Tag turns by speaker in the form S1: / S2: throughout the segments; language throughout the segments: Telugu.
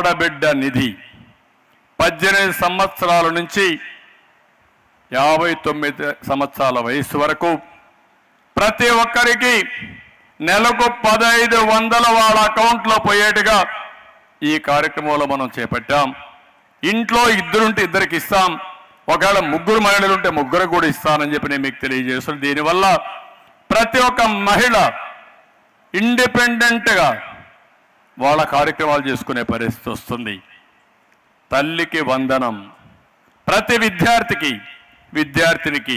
S1: ఆడబిడ్డ నిధి పద్దెనిమిది సంవత్సరాల నుంచి యాభై తొమ్మిది సంవత్సరాల వయసు వరకు ప్రతి ఒక్కరికి నెలకు పదహైదు వందల వాళ్ళ అకౌంట్లో పోయేట్టుగా ఈ కార్యక్రమంలో మనం చేపట్టాం ఇంట్లో ఇద్దరుంటే ఇద్దరికి ఇస్తాం ఒకవేళ ముగ్గురు మహిళలు ఉంటే ముగ్గురు కూడా ఇస్తానని చెప్పి నేను మీకు తెలియజేస్తున్నాను దీనివల్ల ప్రతి ఒక్క మహిళ ఇండిపెండెంట్గా వాళ్ళ కార్యక్రమాలు చేసుకునే పరిస్థితి వస్తుంది తల్లికి వందనం ప్రతి విద్యార్థికి విద్యార్థినికి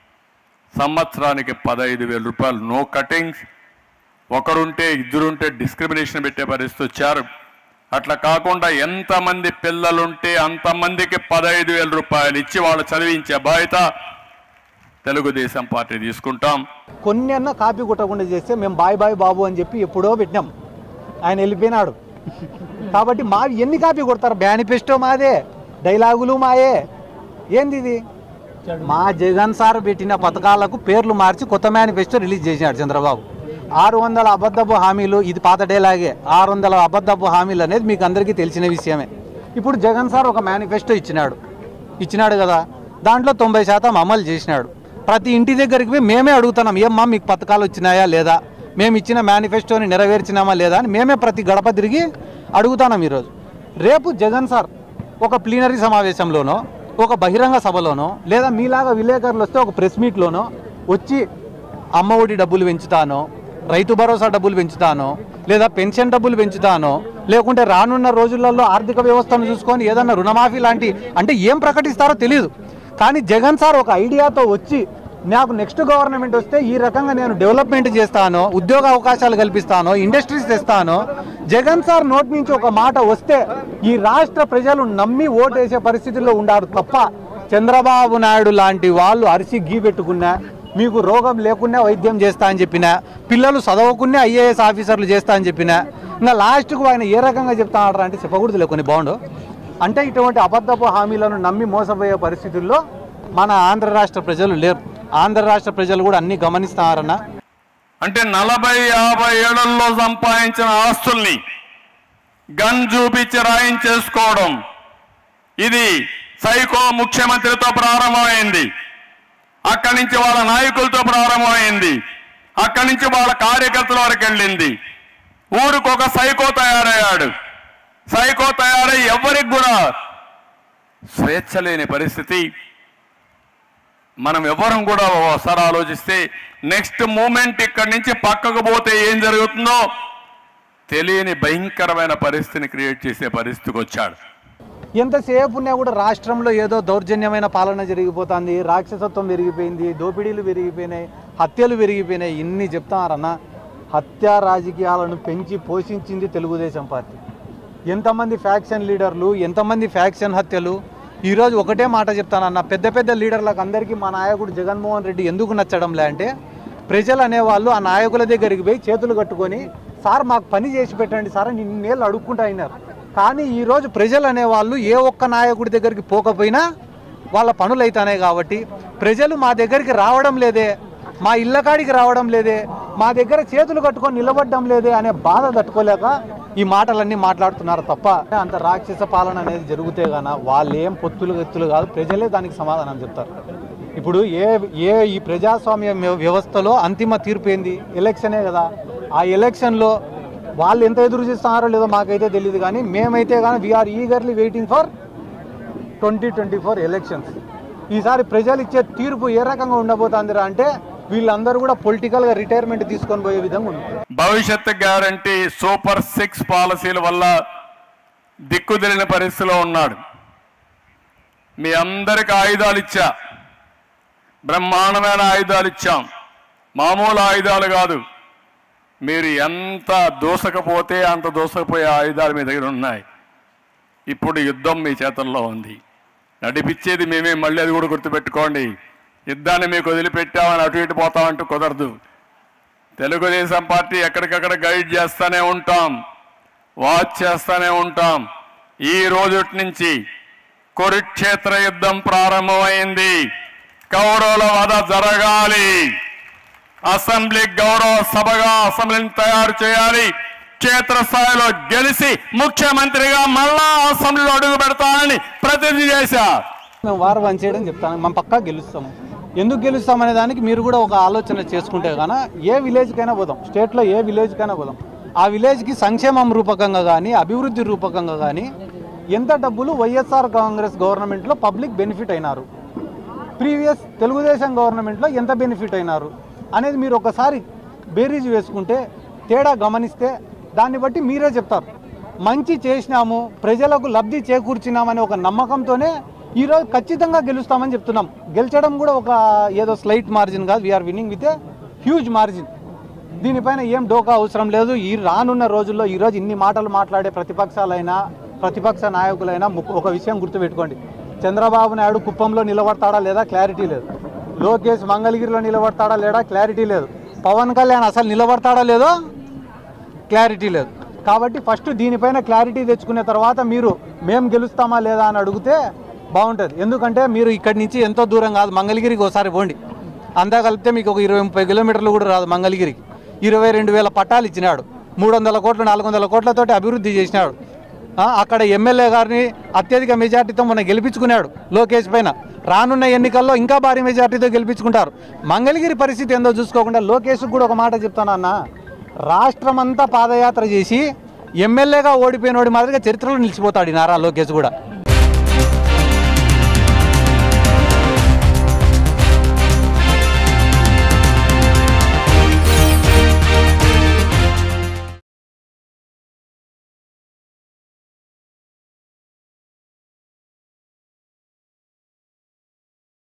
S1: సంవత్సరానికి పదహైదు వేల రూపాయలు నో కటింగ్స్ ఒకరుంటే ఇద్దరుంటే డిస్క్రిమినేషన్ పెట్టే పరిస్థితి వచ్చారు అట్లా కాకుండా ఎంతమంది పిల్లలుంటే అంతమందికి పదహైదు వేల రూపాయలు ఇచ్చి వాళ్ళు చదివించే బాధ్యత తెలుగుదేశం పార్టీ తీసుకుంటాం
S2: కొన్ని అన్న కాపీ కొట్టకుండా చేస్తే మేము బాయ్ బాయ్ బాబు అని చెప్పి ఎప్పుడో పెట్టినాం ఆయన వెళ్ళిపోయినాడు కాబట్టి మావి ఎన్ని కాపీ కొడతారు మేనిఫెస్టో మాదే డైలాగులు మాయే ఏంది ఇది మా జగన్ సార్ పెట్టిన పథకాలకు పేర్లు మార్చి కొత్త మేనిఫెస్టో రిలీజ్ చేసినాడు చంద్రబాబు ఆరు వందల అబద్ధపు హామీలు ఇది పాత డైలాగే ఆరు వందల అబద్ధపు హామీలు అనేది మీకు అందరికీ తెలిసిన విషయమే ఇప్పుడు జగన్ సార్ ఒక మేనిఫెస్టో ఇచ్చినాడు ఇచ్చినాడు కదా దాంట్లో తొంభై శాతం అమలు చేసినాడు ప్రతి ఇంటి దగ్గరికి పోయి మేమే అడుగుతున్నాం ఏమ్మా మీకు పథకాలు వచ్చినాయా లేదా మేము ఇచ్చిన మేనిఫెస్టోని నెరవేర్చినామా లేదా అని మేమే ప్రతి గడప తిరిగి అడుగుతున్నాం ఈరోజు రేపు జగన్ సార్ ఒక ప్లీనరీ సమావేశంలోనో ఒక బహిరంగ సభలోనో లేదా మీలాగా విలేకరులు వస్తే ఒక ప్రెస్ మీట్లోనో వచ్చి అమ్మ ఒడి డబ్బులు పెంచుతానో రైతు భరోసా డబ్బులు పెంచుతానో లేదా పెన్షన్ డబ్బులు పెంచుతానో లేకుంటే రానున్న రోజులలో ఆర్థిక వ్యవస్థను చూసుకొని ఏదన్నా రుణమాఫీ లాంటి అంటే ఏం ప్రకటిస్తారో తెలియదు కానీ జగన్ సార్ ఒక ఐడియాతో వచ్చి నాకు నెక్స్ట్ గవర్నమెంట్ వస్తే ఈ రకంగా నేను డెవలప్మెంట్ చేస్తాను ఉద్యోగ అవకాశాలు కల్పిస్తాను ఇండస్ట్రీస్ తెస్తాను జగన్ సార్ నోటి నుంచి ఒక మాట వస్తే ఈ రాష్ట్ర ప్రజలు నమ్మి ఓటేసే పరిస్థితుల్లో ఉండారు తప్ప చంద్రబాబు నాయుడు లాంటి వాళ్ళు అరిసి గీ పెట్టుకున్నా మీకు రోగం లేకున్నా వైద్యం చేస్తా అని చెప్పిన పిల్లలు చదవకున్నా ఐఏఎస్ ఆఫీసర్లు చేస్తా అని చెప్పిన ఇంకా లాస్ట్కు ఆయన ఏ రకంగా చెప్తా అంటారు అంటే చెప్పకూడదు లేకొని బాగుండు అంటే ఇటువంటి అబద్ధపు హామీలను నమ్మి మోసపోయే పరిస్థితుల్లో మన ఆంధ్ర రాష్ట్ర ప్రజలు లేరు ఆంధ్ర రాష్ట్ర ప్రజలు కూడా అన్ని గమనిస్తున్నారన్న
S1: అంటే నలభై యాభై ఏళ్లలో సంపాదించిన ఆస్తుల్ని గన్ చూపించి రాయించేసుకోవడం ఇది సైకో ముఖ్యమంత్రితో ప్రారంభమైంది అక్కడి నుంచి వాళ్ళ నాయకులతో ప్రారంభమైంది అక్కడి నుంచి వాళ్ళ కార్యకర్తల వరకు వెళ్ళింది ఊరికి ఒక సైకో తయారయ్యాడు సైకో తయారై ఎవరికి కూడా స్వేచ్ఛ లేని పరిస్థితి మనం ఎవరం కూడా ఒకసారి ఆలోచిస్తే నెక్స్ట్ మూమెంట్ ఇక్కడి నుంచి పక్కకు పోతే ఏం జరుగుతుందో తెలియని భయంకరమైన పరిస్థితిని క్రియేట్ చేసే పరిస్థితికి వచ్చాడు
S2: ఎంతసేపు ఉన్నా కూడా రాష్ట్రంలో ఏదో దౌర్జన్యమైన పాలన జరిగిపోతుంది రాక్షసత్వం పెరిగిపోయింది దోపిడీలు పెరిగిపోయినాయి హత్యలు పెరిగిపోయినాయి ఇన్ని చెప్తున్నారన్న హత్య రాజకీయాలను పెంచి పోషించింది తెలుగుదేశం పార్టీ ఎంతమంది ఫ్యాక్షన్ లీడర్లు ఎంతమంది ఫ్యాక్షన్ హత్యలు ఈరోజు ఒకటే మాట చెప్తానన్న పెద్ద పెద్ద లీడర్లకు అందరికీ మా నాయకుడు జగన్మోహన్ రెడ్డి ఎందుకు నచ్చడంలే అంటే ప్రజలు అనేవాళ్ళు ఆ నాయకుల దగ్గరికి పోయి చేతులు కట్టుకొని సార్ మాకు పని చేసి పెట్టండి సార్ అని ఇన్నేళ్ళు అడుక్కుంటా అయినారు కానీ ఈరోజు ప్రజలు అనేవాళ్ళు ఏ ఒక్క నాయకుడి దగ్గరికి పోకపోయినా వాళ్ళ పనులు అవుతాయి కాబట్టి ప్రజలు మా దగ్గరికి రావడం లేదే మా ఇళ్ళ కాడికి రావడం లేదే మా దగ్గర చేతులు కట్టుకొని నిలబడడం లేదే అనే బాధ తట్టుకోలేక ఈ మాటలన్నీ మాట్లాడుతున్నారు తప్ప అంత రాక్షస పాలన అనేది జరిగితే గాన వాళ్ళు ఏం పొత్తులు ఎత్తులు కాదు ప్రజలే దానికి సమాధానం చెప్తారు ఇప్పుడు ఏ ఏ ఈ ప్రజాస్వామ్య వ్య- వ్యవస్థలో అంతిమ తీర్పు ఏంది ఎలక్షనే కదా ఆ ఎలక్షన్లో వాళ్ళు ఎంత ఎదురు చూస్తున్నారో లేదో మాకైతే తెలియదు కానీ మేమైతే కానీ we're eagerly waiting for twenty twenty four elections ఈసారి ప్రజలు ఇచ్చే తీర్పు ఏ రకంగా ఉండబోతుందిరా అంటే వీళ్ళందరూ కూడా పొలిటికల్గా రిటైర్మెంట్ తీసుకొని పోయే విధంగా ఉంది
S1: భవిష్యత్తు గ్యారంటీ సూపర్ సిక్స్ పాలసీల వల్ల దిక్కుదిలిన పరిస్థితిలో ఉన్నాడు మీ అందరికి ఆయుధాలు ఇచ్చా బ్రహ్మాండమైన ఆయుధాలు ఇచ్చాం మామూలు ఆయుధాలు కాదు మీరు ఎంత దూసకపోతే అంత దూసకపోయే ఆయుధాలు మీ దగ్గర ఉన్నాయి ఇప్పుడు యుద్ధం మీ చేతుల్లో ఉంది నడిపించేది మేమే మళ్ళీ అది కూడా గుర్తుపెట్టుకోండి యుద్ధాన్ని మీకు వదిలిపెట్టామని అటు ఇటు పోతామంటూ కుదరదు తెలుగుదేశం పార్టీ ఎక్కడికక్కడ గైడ్ చేస్తానే ఉంటాం వాచ్ చేస్తానే ఉంటాం ఈ రోజు నుంచి కురుక్షేత్ర యుద్ధం ప్రారంభమైంది కౌరవుల వధ జరగాలి అసెంబ్లీ గౌరవ సభగా అసెంబ్లీని తయారు చేయాలి క్షేత్రస్థాయిలో గెలిచి ముఖ్యమంత్రిగా మళ్ళా అసెంబ్లీలో అడుగు పెడతానని ప్రతిజ్ఞ చేశారు
S2: మేము వారు వన్ చేయడం చెప్తాను మనం పక్కా గెలుస్తాము ఎందుకు గెలుస్తాం అనే దానికి మీరు కూడా ఒక ఆలోచన చేసుకుంటే గానా ఏ విలేజ్కైనా పోదాం స్టేట్లో ఏ విలేజ్కైనా పోదాం ఆ విలేజ్కి సంక్షేమం రూపకంగా కానీ అభివృద్ధి రూపకంగా కానీ ఎంత డబ్బులు వైఎస్ఆర్ కాంగ్రెస్ గవర్నమెంట్లో పబ్లిక్ బెనిఫిట్ అయినారు ప్రీవియస్ తెలుగుదేశం గవర్నమెంట్లో ఎంత బెనిఫిట్ అయినారు అనేది మీరు ఒకసారి బేరీజ్ వేసుకుంటే తేడా గమనిస్తే దాన్ని బట్టి మీరే చెప్తారు మంచి చేసినాము ప్రజలకు లబ్ధి చేకూర్చినామనే ఒక నమ్మకంతోనే ఈరోజు ఖచ్చితంగా గెలుస్తామని చెప్తున్నాం గెలిచడం కూడా ఒక ఏదో స్లైట్ మార్జిన్ కాదు we're winning with a huge margin దీనిపైన ఏం డోకా అవసరం లేదు ఈ రానున్న రోజుల్లో ఈరోజు ఇన్ని మాటలు మాట్లాడే ప్రతిపక్షాలైనా ప్రతిపక్ష నాయకులైనా ము- ఒక విషయం గుర్తుపెట్టుకోండి చంద్రబాబు నాయుడు కుప్పంలో నిలబడతాడా లేదా క్లారిటీ లేదు లోకేష్ మంగళగిరిలో నిలబడతాడా లేదా క్లారిటీ లేదు పవన్ కళ్యాణ్ అసలు నిలబడతాడా లేదో క్లారిటీ లేదు కాబట్టి ఫస్ట్ దీనిపైన క్లారిటీ తెచ్చుకునే తర్వాత మీరు మేము గెలుస్తామా లేదా అని అడిగితే బాగుంటుంది ఎందుకంటే మీరు ఇక్కడి నుంచి ఎంతో దూరం కాదు మంగళగిరికి ఒకసారి పోండి అంతా కలిపితే మీకు ఒక ఇరవై ముప్పై కిలోమీటర్లు కూడా రాదు మంగళగిరికి ఇరవై రెండు వేల పట్టాలు ఇచ్చినాడు మూడు వందల కోట్లు నాలుగు వందల కోట్లతోటి అభివృద్ధి చేసినాడు ఆ, అక్కడ ఎమ్మెల్యే గారిని అత్యధిక మెజార్టీతో మొన్న గెలిపించుకున్నాడు లోకేష్ పైన రానున్న ఎన్నికల్లో ఇంకా భారీ మెజార్టీతో గెలిపించుకుంటారు మంగళగిరి పరిస్థితి ఏందో చూసుకోకుండా లోకేష్ కూడా ఒక మాట చెప్తానన్నా రాష్ట్రమంతా పాదయాత్ర చేసి ఎమ్మెల్యేగా ఓడిపోయినోడి మాదిరిగా చరిత్రలో నిలిచిపోతాడు ఈ నారా లోకేష్ కూడా